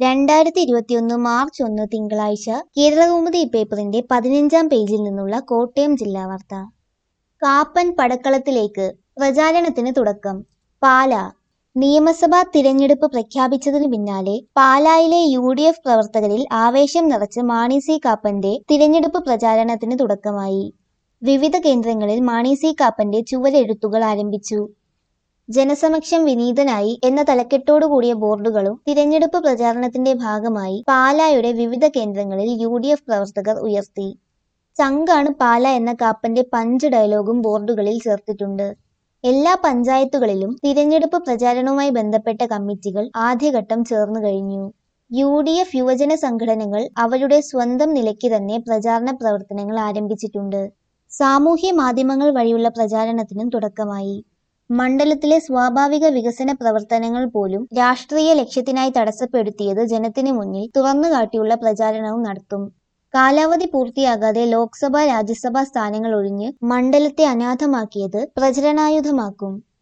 രണ്ടായിരത്തി ഇരുപത്തിയൊന്ന് മാർച്ച് ഒന്ന് തിങ്കളാഴ്ച കേരളകൗമുദി പേപ്പറിന്റെ പതിനഞ്ചാം പേജിൽ നിന്നുള്ള കോട്ടയം ജില്ലാ വാർത്ത കാപ്പൻ പടക്കളത്തിലേക്ക് പ്രചാരണത്തിന് തുടക്കം പാല നിയമസഭാ തിരഞ്ഞെടുപ്പ് പ്രഖ്യാപിച്ചതിനു പിന്നാലെ പാലായിലെ യു ഡി എഫ് പ്രവർത്തകരിൽ ആവേശം നിറച്ച് മാണി സി കാപ്പന്റെ തിരഞ്ഞെടുപ്പ് പ്രചാരണത്തിന് തുടക്കമായി വിവിധ കേന്ദ്രങ്ങളിൽ മാണി സി കാപ്പന്റെ ചുവരെഴുത്തുകൾ ആരംഭിച്ചു ജനസമക്ഷം വിനീതനായി എന്ന തലക്കെട്ടോടുകൂടിയ ബോർഡുകളും തിരഞ്ഞെടുപ്പ് പ്രചാരണത്തിന്റെ ഭാഗമായി പാലായുടെ വിവിധ കേന്ദ്രങ്ങളിൽ യു ഡി എഫ് പ്രവർത്തകർ ഉയർത്തി ചങ്കാണ് പാല എന്ന കാപ്പന്റെ പഞ്ച് ഡയലോഗും ബോർഡുകളിൽ ചേർത്തിട്ടുണ്ട് എല്ലാ പഞ്ചായത്തുകളിലും തിരഞ്ഞെടുപ്പ് പ്രചാരണവുമായി ബന്ധപ്പെട്ട കമ്മിറ്റികൾ ആദ്യഘട്ടം ചേർന്നു കഴിഞ്ഞു യു ഡി എഫ് യുവജന സംഘടനകൾ അവരുടെ സ്വന്തം നിലയ്ക്ക് തന്നെ പ്രചാരണ പ്രവർത്തനങ്ങൾ ആരംഭിച്ചിട്ടുണ്ട് സാമൂഹ്യ മാധ്യമങ്ങൾ വഴിയുള്ള പ്രചാരണത്തിനും തുടക്കമായി മണ്ഡലത്തിലെ സ്വാഭാവിക വികസന പ്രവർത്തനങ്ങൾ പോലും രാഷ്ട്രീയ ലക്ഷ്യത്തിനായി തടസ്സപ്പെടുത്തിയത് ജനത്തിനു മുന്നിൽ തുറന്നുകാട്ടിയുള്ള പ്രചാരണവും നടത്തും കാലാവധി പൂർത്തിയാകാതെ ലോക്സഭ രാജ്യസഭാ സ്ഥാനങ്ങൾ ഒഴിഞ്ഞ് മണ്ഡലത്തെ അനാഥമാക്കിയത് പ്രചരണായുധമാക്കും